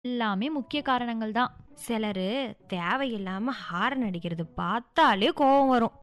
எல்லாமே முக்கிய காரணங்கள் தான் சிலரு தேவையில்லாம ஹாரன் அடிக்கிறது பார்த்தாலே கோபம் வரும்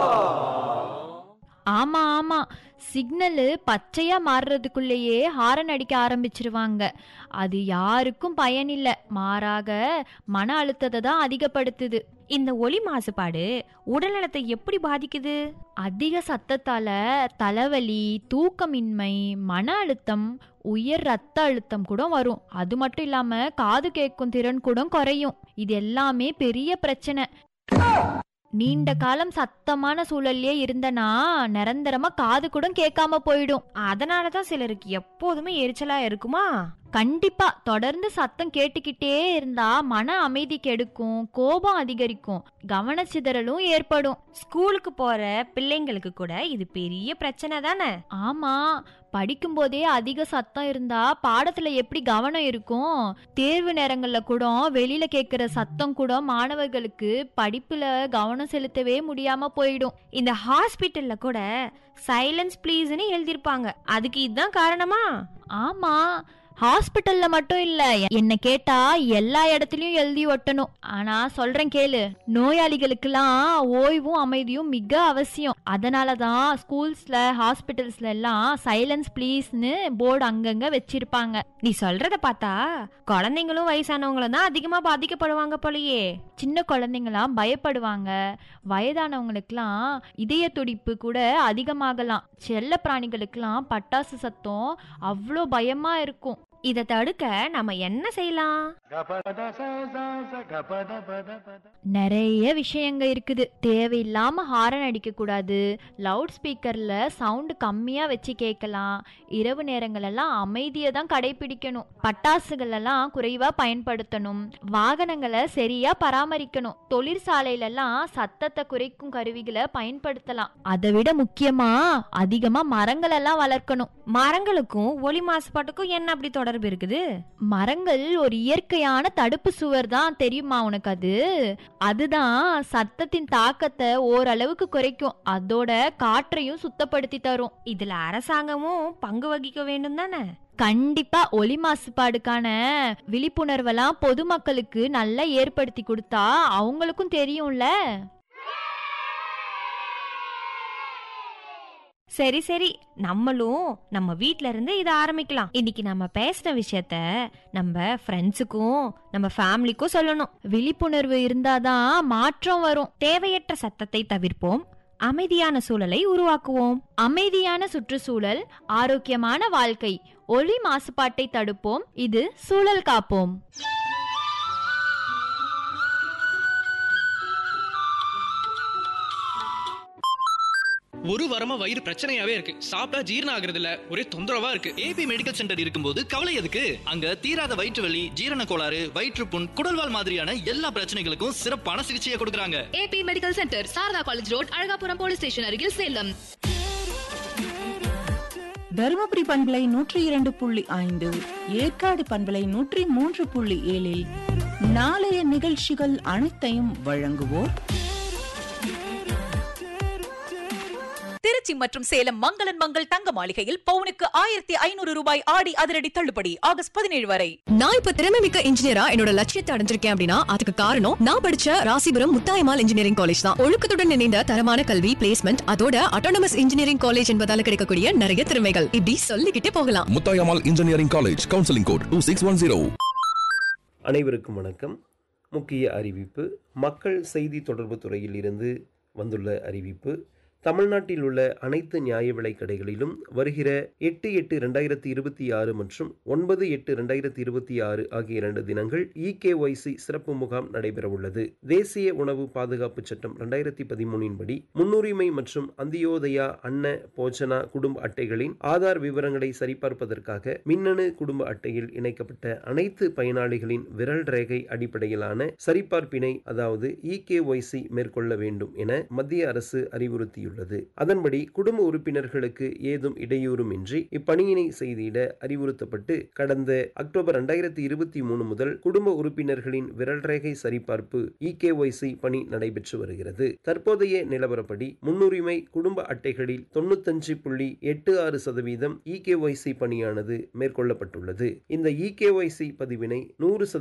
ஆமா ஆமா சிக்னலு பச்சையா மாறுறதுக்குள்ளேயே ஹாரன் அடிக்க ஆரம்பிச்சிருவாங்க அது யாருக்கும் பயனில்ல மாறாக மன அழுத்தத்தை தான் அதிகப்படுத்துது இந்த ஒலி மாசுபாடு உடல்நலத்தை எப்படி பாதிக்குது அதிக சத்தத்தால தலைவலி தூக்கமின்மை மன அழுத்தம் உயர் ரத்த அழுத்தம் கூட வரும் அது மட்டும் இல்லாம காது கேட்கும் திறன் கூட குறையும் இது எல்லாமே பெரிய பிரச்சனை நீண்ட காலம் சத்தமான சூழல்லே இருந்தனா நிரந்தரமா காது கூட கேட்காம போயிடும் அதனாலதான் சிலருக்கு எப்போதுமே எரிச்சலா இருக்குமா கண்டிப்பா தொடர்ந்து சத்தம் கேட்டுக்கிட்டே இருந்தா மன அமைதி கெடுக்கும் கோபம் அதிகரிக்கும் கவனச்சிதறலும் ஏற்படும் ஸ்கூலுக்கு போற பிள்ளைங்களுக்கு கூட இது பெரிய பிரச்சனை தானே ஆமா படிக்கும்போதே அதிக சத்தம் இருந்தா பாடத்துல எப்படி கவனம் இருக்கும் தேர்வு நேரங்கள்ல கூட வெளியில கேக்குற சத்தம் கூட மாணவர்களுக்கு படிப்புல கவனம் செலுத்தவே முடியாம போயிடும் இந்த ஹாஸ்பிட்டல்ல கூட சைலன்ஸ் ப்ளீஸ்னு எழுதிருப்பாங்க அதுக்கு இதுதான் காரணமா ஆமா ஹாஸ்பிட்டல்ல மட்டும் இல்ல என்ன கேட்டா எல்லா இடத்துலயும் எழுதி ஒட்டணும் ஆனா சொல்றேன் கேளு நோயாளிகளுக்கெல்லாம் ஓய்வும் அமைதியும் மிக அவசியம் அதனாலதான் ஸ்கூல்ஸ்ல ஹாஸ்பிட்டல்ஸ்ல எல்லாம் சைலன்ஸ் ப்ளீஸ்னு போர்டு அங்கங்க வச்சிருப்பாங்க நீ சொல்றத பார்த்தா குழந்தைங்களும் வயசானவங்களும் தான் அதிகமா பாதிக்கப்படுவாங்க போலயே சின்ன குழந்தைங்களாம் பயப்படுவாங்க வயதானவங்களுக்கெல்லாம் இதய துடிப்பு கூட அதிகமாகலாம் செல்ல பிராணிகளுக்கெல்லாம் பட்டாசு சத்தம் அவ்வளோ பயமா இருக்கும் இதை தடுக்க நம்ம என்ன செய்யலாம் நிறைய விஷயங்க இருக்குது தேவையில்லாம ஹாரன் அடிக்க கூடாது லவுட் ஸ்பீக்கர்ல சவுண்ட் கம்மியா வச்சு கேட்கலாம் இரவு நேரங்கள் எல்லாம் அமைதியை தான் கடைபிடிக்கணும் பட்டாசுகள் எல்லாம் குறைவா பயன்படுத்தணும் வாகனங்களை சரியா பராமரிக்கணும் தொழிற்சாலையில எல்லாம் சத்தத்தை குறைக்கும் கருவிகளை பயன்படுத்தலாம் அதை விட முக்கியமா அதிகமா மரங்கள் எல்லாம் வளர்க்கணும் மரங்களுக்கும் ஒலி மாசுபாட்டுக்கும் என்ன அப்படி தொடர்பு இருக்குது மரங்கள் ஒரு இயற்கையான தடுப்பு சுவர் தான் தெரியுமா உனக்கு அது அதுதான் சத்தத்தின் தாக்கத்தை ஓரளவுக்கு குறைக்கும் அதோட காற்றையும் சுத்தப்படுத்தி தரும் இதுல அரசாங்கமும் பங்கு வகிக்க வேண்டும் தானே கண்டிப்பா ஒலி மாசுபாடுக்கான விழிப்புணர்வெல்லாம் பொதுமக்களுக்கு நல்லா ஏற்படுத்தி கொடுத்தா அவங்களுக்கும் தெரியும்ல சரி சரி நம்மளும் நம்ம வீட்ல இருந்து இதை ஆரம்பிக்கலாம் இன்னைக்கு நம்ம பேசின விஷயத்த நம்ம ஃப்ரெண்ட்ஸுக்கும் நம்ம ஃபேமிலிக்கும் சொல்லணும் விழிப்புணர்வு இருந்தாதான் மாற்றம் வரும் தேவையற்ற சத்தத்தை தவிர்ப்போம் அமைதியான சூழலை உருவாக்குவோம் அமைதியான சுற்றுச்சூழல் ஆரோக்கியமான வாழ்க்கை ஒலி மாசுபாட்டை தடுப்போம் இது சூழல் காப்போம் ஒரு வாரமா வயிறு பிரச்சனையாவே இருக்கு சாப்பிட்டா ஜீரணம் ஆகுறது இல்ல ஒரே தொந்தரவா இருக்கு ஏபி மெடிக்கல் சென்டர் இருக்கும்போது கவலை எதுக்கு அங்க தீராத வயிற்று வலி ஜீரண கோளாறு வயிற்றுப்புண் குடல்வால் மாதிரியான எல்லா பிரச்சனைகளுக்கும் சிறப்பான சிகிச்சையை கொடுக்கறாங்க A B medical centre Saradha college road Alagapuram police station அருகில் சேலம் தருமபுரி பண்பலை நூற்றி இரண்டு புள்ளி ஐந்து ஏற்காடு பண்பலை நூற்றி மூன்று புள்ளி ஏழில் நாளைய நிகழ்ச்சிகள் அனைத்தையும் வழங்குவோர் திருச்சி மற்றும் சேலம் மங்களன் மங்கள் தங்க மாளிகையில் பவுனுக்கு ஆயிரத்தி ஐநூறு ரூபாய் ஆடி அதிரடி தள்ளுபடி ஆகஸ்ட் பதினேழு வரை நான் இப்ப திறமை மிக்க இன்ஜினியரா என்னோட லட்சியத்தை அடைஞ்சிருக்கேன் அப்படின்னா அதுக்கு காரணம் நான் படிச்ச ராசிபுரம் முத்தாயமால் இன்ஜினியரிங் காலேஜ் தான் ஒழுக்கத்துடன் இணைந்த தரமான கல்வி பிளேஸ்மெண்ட் அதோட அட்டானமஸ் இன்ஜினியரிங் காலேஜ் என்பதால கிடைக்கக்கூடிய நிறைய திறமைகள் இப்படி சொல்லிக்கிட்டே போகலாம் Muthayammal engineering college counselling code two six one zero அனைவருக்கும் வணக்கம் முக்கிய அறிவிப்பு மக்கள் செய்தி தொடர்பு துறையில் இருந்து வந்துள்ள அறிவிப்பு தமிழ்நாட்டில் உள்ள அனைத்து நியாய விலைக் கடைகளிலும் வருகிற எட்டு எட்டு ரெண்டாயிரத்தி இருபத்தி ஆறு மற்றும் ஒன்பது எட்டு ரெண்டாயிரத்தி இருபத்தி ஆறு ஆகிய இரண்டு தினங்கள் இகேஒய்சி சிறப்பு முகாம் நடைபெறவுள்ளது தேசிய உணவு பாதுகாப்பு சட்டம் ரெண்டாயிரத்தி பதிமூணின் படி முன்னுரிமை மற்றும் அந்தியோதயா அன்ன போஜனா குடும்ப அட்டைகளின் ஆதார் விவரங்களை சரிபார்ப்பதற்காக மின்னணு குடும்ப அட்டையில் இணைக்கப்பட்ட அனைத்து பயனாளிகளின் விரல் ரேகை அடிப்படையிலான சரிபார்ப்பினை அதாவது இகேஒய்சி மேற்கொள்ள வேண்டும் என மத்திய அரசு அறிவுறுத்தியுள்ளது வலியுறுத்தியுள்ளது அதன்படி குடும்ப உறுப்பினர்களுக்கு ஏதும் இடையூறுமின்றி இப்பணியினை செய்திட அறிவுறுத்தப்பட்டு கடந்த அக்டோபர் இரண்டாயிரத்தி இருபத்தி மூணு முதல் குடும்ப உறுப்பினர்களின் விரல் ரேகை சரிபார்ப்பு இகேஒய்சி பணி நடைபெற்று வருகிறது தற்போதைய நிலவரப்படி முன்னுரிமை குடும்ப அட்டைகளில் தொண்ணூத்தஞ்சு புள்ளி எட்டு ஆறு சதவீதம் இகேஒய்சி பணியானது மேற்கொள்ளப்பட்டுள்ளது இந்த இகேஒய்சி பதிவினை நூறு